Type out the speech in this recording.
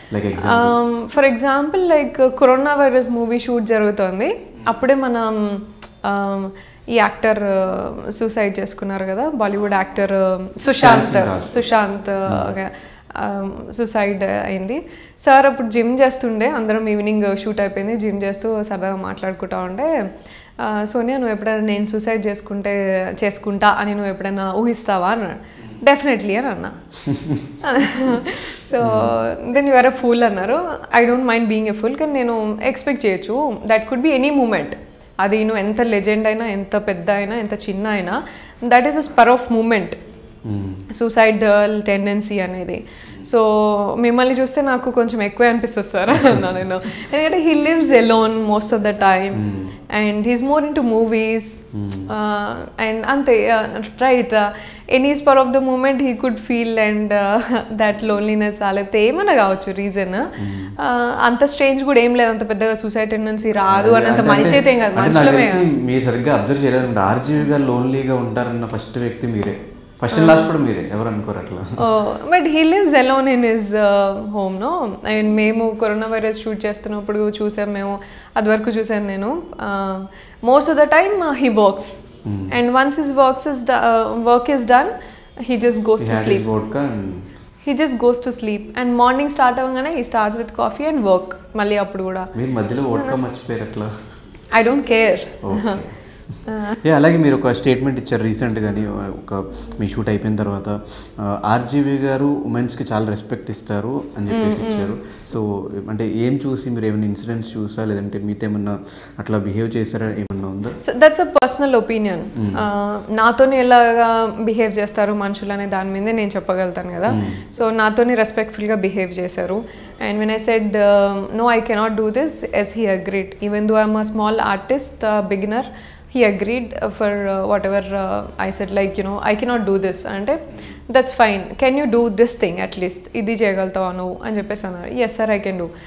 Like example for example like corona virus movie shoot జరుగుతుంది అప్పుడే మనం um, ఈ యాక్టర్ సూసైడ్ చేసుకున్నారు కదా Bollywood actor Sushant Singh Raj. Sushant suicide అయింది సార్ అప్పుడు జిమ్ చేస్తుండే అందరం ఈవినింగ్ షూట్ అయిపోయింది జిమ్ చేస్తూ సరదాగా మాట్లాడుకుంటా ఉండే ఆ, సోనియా నువ్వు ఎప్పుడైనా నేను సూసైడ్ చేసుకుంటే చేసుకుంటా అని నువ్వు ఎప్పుడైనా ఊహిస్తావా అన్నాడు డెఫినెట్లీ అని అన్నా so then you are a fool అన్నారు I don't mind being a fool కానీ నేను ఎక్స్పెక్ట్ చేయొచ్చు that could be any moment అది నువ్వు ఎంత లెజెండ్ అయినా ఎంత పెద్ద అయినా ఎంత చిన్న అయినా that is a spur of moment suicide tendency అనేది సో మిమ్మల్ని చూస్తే నాకు కొంచెం ఎక్కువ అనిపిస్తుంది సార్ అన్నా నేను ఎందుకంటే he lives alone most of the time and he's more into movies and అంతే right any spur of the moment he could feel and that loneliness లేకపోతే ఏమైనా కావచ్చు రీజన్ అంత స్ట్రేంజ్ కూడా ఏం లేదు అంత పెద్దగా సూసైడ్ టెండెన్సీ రాదు అన్నంత మనిషి అయితే ఏం కాదు అంటే నాకు మనుషులమే తెలిసి మీరు సరిగ్గా అబ్జర్వ్ చేయలేదు ఆర్జీవి గారు లోన్లీగా ఉంటారన్న ఫస్ట్ వ్యక్తి మీరే ఫస్ట్ అండ్ లాస్ట్ కూడా మీరే ఎవరు అనుకోరు అట్లా but he lives alone in his home no and మేము కరోనా వైరస్ షూట్ చేస్తున్నప్పుడు చూసాం మేము అది వరకు చూసాను నేను most of the time he works and once his works is work is done he just goes to sleep vodka and he just goes to sleep and morning start అవ్వగానే he starts with coffee and work మళ్ళీ అప్పుడు కూడా మీరు మధ్యలో vodka మర్చిపోయారు అట్లా I don't care ఏ అలాగే మీరు ఒక స్టేట్మెంట్ ఇచ్చారు రీసెంట్ కానీ ఒక మీ షూట్ అయిపోయిన తర్వాత ఆర్జీవి గారు ఉమెన్స్కి చాలా రెస్పెక్ట్ ఇస్తారు అని చెప్పేసి ఇచ్చారు సో అంటే ఏం చూసి మీరు ఏమైనా ఇన్సిడెంట్స్ చూసా లేదంటే మీతో ఏమన్నా అట్లా బిహేవ్ చేశారా ఏమన్నా ఉందా so that's a personal opinion నాతోనే ఎలాగా బిహేవ్ చేస్తారు మనుషులు అనే దాని మీదే నేను చెప్పగలుగుతాను కదా సో నాతోనే రెస్పెక్ట్ఫుల్గా బిహేవ్ చేశారు and when I said no I cannot do this yes he agreed even though I'm a small artist beginner he agreed for whatever I said like you know I cannot do this అంటే that's fine can you do this thing at least ఇది చేయగలుగుతావా నువ్వు అని చెప్పేసి అన్నారు yes sir I can do